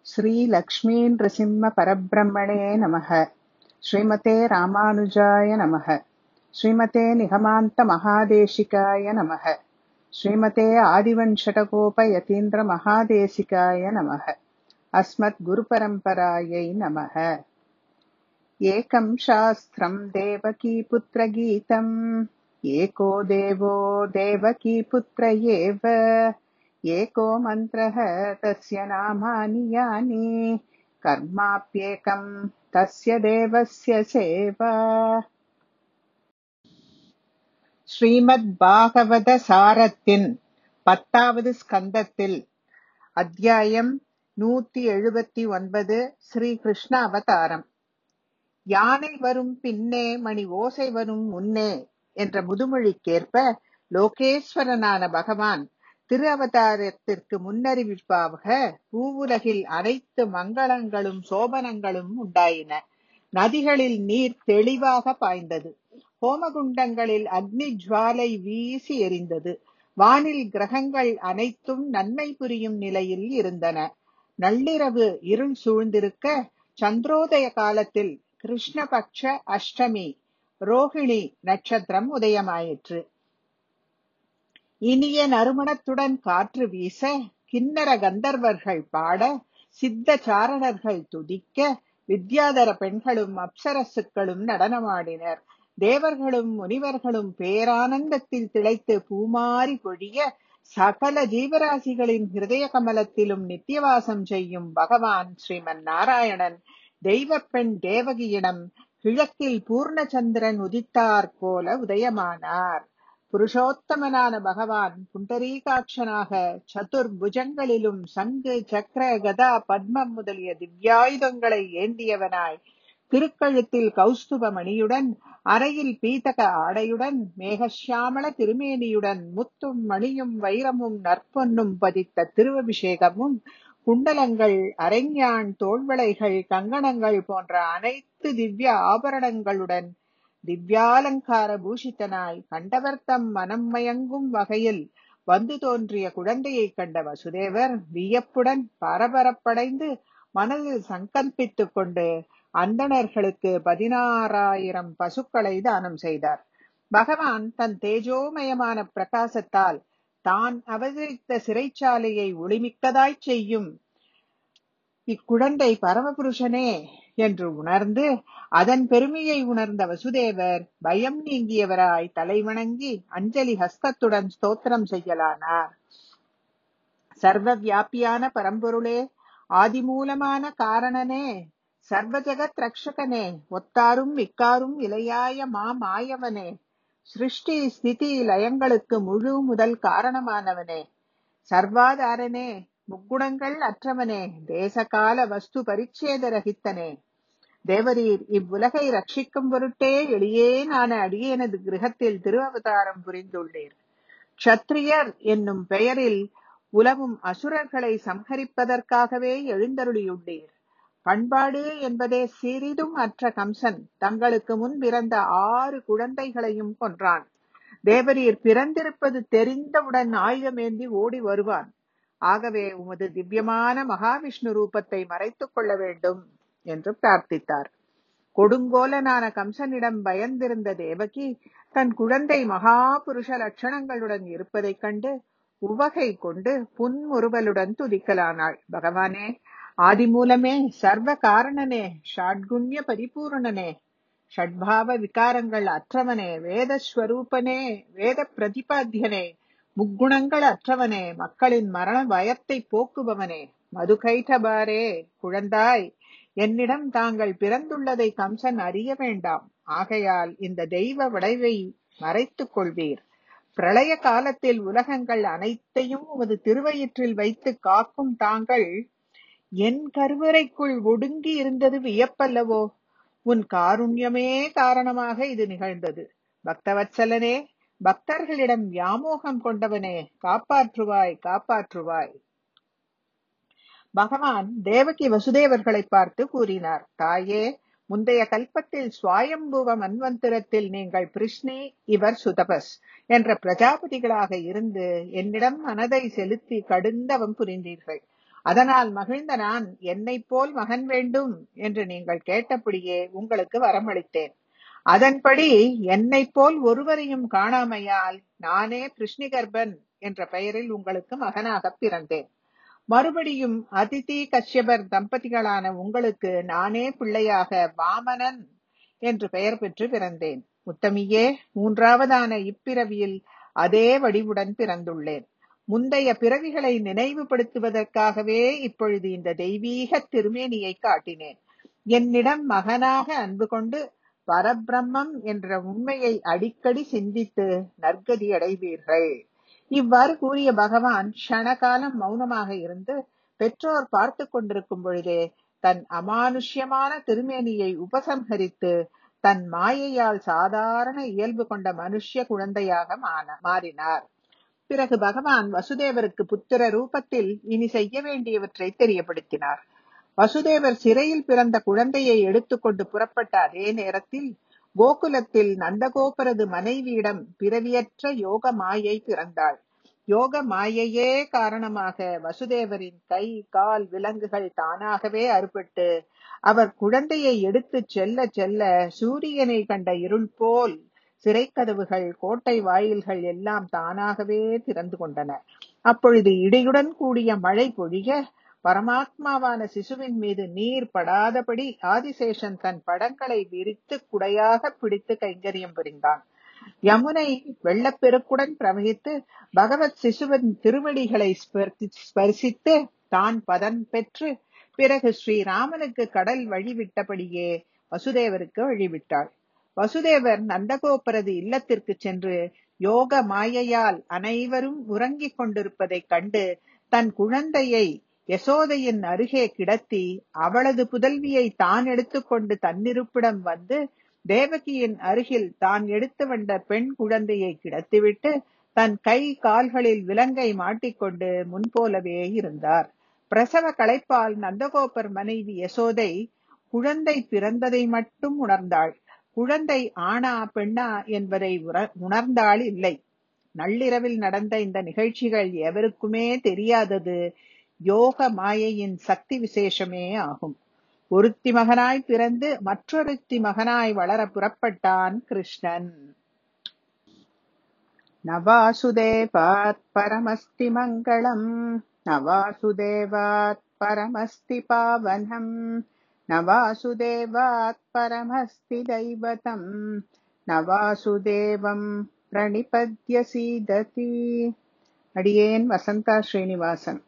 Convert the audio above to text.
श्रीलक्ष्मीनृसिंहपरब्रह्मणे नमः श्रीमते रामानुजाय नमः श्रीमते निगमान्तमहादेशिकाय नमः श्रीमते आदिवञ्शटकोपयतीन्द्रमहादेशिकाय नमः अस्मद्गुरुपरम्परायै नमः एकं शास्त्रम् देवकीपुत्रगीतम् एको देवो देवकीपुत्र एव एको मन्त्रः तस्य नामानि यानि कर्माप्येकम् तस्य தேவஸ்ய சேவா ஸ்ரீமத் பாகவத சாரத்தின் பத்தாவது ஸ்கந்தத்தில் அத்தியாயம் நூத்தி எழுபத்தி ஒன்பது ஸ்ரீ கிருஷ்ண அவதாரம் யானை வரும் பின்னே மணி ஓசை வரும் முன்னே என்ற முதுமொழிக்கேற்ப லோகேஸ்வரனான பகவான் திரு அவதாரத்திற்கு முன்னறிவிப்பாக பூவுலகில் அனைத்து மங்களங்களும் சோபனங்களும் உண்டாயின நதிகளில் நீர் தெளிவாக பாய்ந்தது ஹோமகுண்டங்களில் அக்னி ஜுவாலை வீசி எரிந்தது வானில் கிரகங்கள் அனைத்தும் நன்மை புரியும் நிலையில் இருந்தன நள்ளிரவு இருள் சூழ்ந்திருக்க சந்திரோதய காலத்தில் கிருஷ்ணபக்ஷ அஷ்டமி ரோகிணி நட்சத்திரம் உதயமாயிற்று இனிய நறுமணத்துடன் காற்று வீச கிண்ணற கந்தர்வர்கள் பாட சித்த சாரணர்கள் துதிக்க வித்யாதர பெண்களும் அப்சரசுக்களும் நடனமாடினர் தேவர்களும் முனிவர்களும் பேரானந்தத்தில் திளைத்து பூமாரி பொழிய சகல ஜீவராசிகளின் ஹிருதய கமலத்திலும் நித்தியவாசம் செய்யும் பகவான் ஸ்ரீமன் நாராயணன் தெய்வப் பெண் தேவகியிடம் கிழக்கில் பூர்ணச்சந்திரன் உதித்தாற் போல உதயமானார் புருஷோத்தமனான பகவான் புண்டரீகாட்சனாக சதுர் புஜங்களிலும் சங்கு சக்கர கதா பத்மம் முதலிய திவ்யாயுதங்களை ஏந்தியவனாய் திருக்கழுத்தில் கௌஸ்துப மணியுடன் அறையில் பீதக ஆடையுடன் மேகசியாமள திருமேனியுடன் முத்தும் மணியும் வைரமும் நற்பொன்னும் பதித்த திருவபிஷேகமும் குண்டலங்கள் அரஞ்ஞான் தோள்வளைகள் கங்கணங்கள் போன்ற அனைத்து திவ்ய ஆபரணங்களுடன் திவ்யாலங்கார பூஷித்தனாய் கண்டவர்த்தம் மனம் மயங்கும் வகையில் வந்து தோன்றிய குழந்தையை கண்ட வசுதேவர் வியப்புடன் பரபரப்படைந்து மனதில் சங்கல்பித்துக் கொண்டு அந்தணர்களுக்கு பதினாறாயிரம் பசுக்களை தானம் செய்தார் பகவான் தன் தேஜோமயமான பிரகாசத்தால் தான் அவதரித்த சிறைச்சாலையை ஒளிமிக்கதாய் செய்யும் இக்குழந்தை பரமபுருஷனே என்று உணர்ந்து அதன் பெருமையை உணர்ந்த வசுதேவர் பயம் நீங்கியவராய் தலைவணங்கி அஞ்சலி ஹஸ்தத்துடன் ஸ்தோத்திரம் செய்யலானார் சர்வ வியாபியான பரம்பொருளே ஆதிமூலமான காரணனே சர்வ ஜெகத் ரக்ஷகனே ஒத்தாரும் மிக்காரும் இலையாய மா மாயவனே சிருஷ்டி ஸ்திதி லயங்களுக்கு முழு முதல் காரணமானவனே சர்வாதாரனே முக்குணங்கள் அற்றவனே தேசகால வஸ்து பரிச்சேத ரகித்தனே தேவரீர் இவ்வுலகை ரட்சிக்கும் பொருட்டே எளியேனான அடியேனது கிரகத்தில் திருவவதாரம் புரிந்துள்ளீர் க்ஷத்ரியர் என்னும் பெயரில் உலகும் அசுரர்களை சம்ஹரிப்பதற்காகவே எழுந்தருளியுள்ளீர் பண்பாடு என்பதே சிறிதும் அற்ற கம்சன் தங்களுக்கு முன் பிறந்த ஆறு குழந்தைகளையும் கொன்றான் தேவரீர் பிறந்திருப்பது தெரிந்தவுடன் ஆயுதமேந்தி ஓடி வருவான் ஆகவே உமது திவ்யமான மகாவிஷ்ணு ரூபத்தை மறைத்துக் கொள்ள வேண்டும் என்று பிரார்த்தித்தார் கொடுங்கோலனான கம்சனிடம் பயந்திருந்த தேவகி தன் குழந்தை மகாபுருஷ லட்சணங்களுடன் இருப்பதைக் கண்டு உவகை கொண்டு புன்முறுவலுடன் துதிக்கலானாள் பகவானே ஆதிமூலமே சர்வ காரணனே ஷாட்குண்ய பரிபூரணனே ஷட்பாவ விகாரங்கள் அற்றவனே வேதஸ்வரூபனே வேத பிரதிபாத்தியனே முக்குணங்கள் அற்றவனே மக்களின் மரண பயத்தை போக்குபவனே மதுகைட்டபாரே குழந்தாய் என்னிடம் தாங்கள் பிறந்துள்ளதை கம்சன் அறிய வேண்டாம் ஆகையால் இந்த தெய்வ விளைவை மறைத்துக் கொள்வீர் பிரளய காலத்தில் உலகங்கள் அனைத்தையும் உமது திருவயிற்றில் வைத்து காக்கும் தாங்கள் என் கருவறைக்குள் ஒடுங்கி இருந்தது வியப்பல்லவோ உன் காருண்யமே காரணமாக இது நிகழ்ந்தது பக்தவத்சலனே பக்தர்களிடம் வியாமோகம் கொண்டவனே காப்பாற்றுவாய் காப்பாற்றுவாய் பகவான் தேவகி வசுதேவர்களை பார்த்து கூறினார் தாயே முந்தைய கல்பத்தில் சுவாயம்புவ மன்வந்திரத்தில் நீங்கள் பிருஷ்ணி இவர் சுதபஸ் என்ற பிரஜாபதிகளாக இருந்து என்னிடம் மனதை செலுத்தி கடுந்தவம் புரிந்தீர்கள் அதனால் மகிழ்ந்த நான் என்னைப் போல் மகன் வேண்டும் என்று நீங்கள் கேட்டபடியே உங்களுக்கு வரமளித்தேன் அதன்படி என்னைப் போல் ஒருவரையும் காணாமையால் நானே கிருஷ்ணிகர்பன் என்ற பெயரில் உங்களுக்கு மகனாகப் பிறந்தேன் மறுபடியும் அதிதி கஷ்யபர் தம்பதிகளான உங்களுக்கு நானே பிள்ளையாக வாமனன் என்று பெயர் பெற்று பிறந்தேன் உத்தமியே மூன்றாவதான இப்பிறவியில் அதே வடிவுடன் பிறந்துள்ளேன் முந்தைய பிறவிகளை நினைவுபடுத்துவதற்காகவே இப்பொழுது இந்த தெய்வீக திருமேனியை காட்டினேன் என்னிடம் மகனாக அன்பு கொண்டு பரபிரம்மம் என்ற உண்மையை அடிக்கடி சிந்தித்து நற்கதி அடைவீர்கள் இவ்வாறு கூறிய பகவான் க்ஷணகாலம் மௌனமாக இருந்து பெற்றோர் பார்த்து கொண்டிருக்கும் பொழுதே தன் அமானுஷ்யமான திருமேனியை உபசம்ஹரித்து தன் மாயையால் சாதாரண இயல்பு கொண்ட மனுஷ்ய குழந்தையாக மான- மாறினார் பிறகு பகவான் வசுதேவருக்கு புத்திர ரூபத்தில் இனி செய்ய வேண்டியவற்றை தெரியப்படுத்தினார் வசுதேவர் சிறையில் பிறந்த குழந்தையை எடுத்துக்கொண்டு புறப்பட்ட அதே நேரத்தில் கோகுலத்தில் நந்தகோபரது மனைவியிடம் பிறவியற்ற யோக மாயை பிறந்தாள் யோக மாயையே காரணமாக வசுதேவரின் கை கால் விலங்குகள் தானாகவே அறுபட்டு அவர் குழந்தையை எடுத்துச் செல்ல செல்ல சூரியனை கண்ட இருள் போல் சிறைக்கதவுகள் கோட்டை வாயில்கள் எல்லாம் தானாகவே திறந்து கொண்டன அப்பொழுது இடியுடன் கூடிய மழை பொழிய பரமாத்மாவான சிசுவின் மீது நீர் படாதபடி ஆதிசேஷன் தன் படங்களை விரித்து குடையாக பிடித்து கைங்கரியம் புரிந்தான் யமுனை வெள்ளப்பெருக்குடன் பிரவகித்து பகவத் சிசுவின் திருவடிகளை ஸ்பர்சி- ஸ்பர்சித்து தான் பதன் பெற்று பிறகு ஸ்ரீராமனுக்கு கடல் வழிவிட்டபடியே வசுதேவருக்கு வழிவிட்டாள் வசுதேவர் நந்தகோபரது இல்லத்திற்கு சென்று யோக மாயையால் அனைவரும் உறங்கிக் கொண்டிருப்பதைக் கண்டு தன் குழந்தையை யசோதையின் அருகே கிடத்தி அவளது புதல்வியை தான் எடுத்துக்கொண்டு தன்னிருப்பிடம் வந்து தேவகியின் அருகில் தான் எடுத்து வந்த பெண் குழந்தையை கிடத்திவிட்டு தன் கை கால்களில் விலங்கை மாட்டிக்கொண்டு முன்போலவே இருந்தார் பிரசவ களைப்பால் நந்தகோபர் மனைவி யசோதை குழந்தை பிறந்ததை மட்டும் உணர்ந்தாள் குழந்தை ஆணா பெண்ணா என்பதை உற- உணர்ந்தாள் இல்லை நள்ளிரவில் நடந்த இந்த நிகழ்ச்சிகள் எவருக்குமே தெரியாதது யோக மாயையின் சக்தி விசேஷமே ஆகும் ஒருத்தி மகனாய் பிறந்து மற்றொருத்தி மகனாய் வளர புறப்பட்டான் கிருஷ்ணன் நவாசுதேவாத் பரமஸ்தி மங்களம் நவாசுதேவாத் பரமஸ்தி பாவனம் நவாசுதேவாத் பரமஸ்தி தைவதம் நவாசுதேவம் பிரணிபத்ய சீததி அடியேன் வசந்தா ஸ்ரீனிவாசன்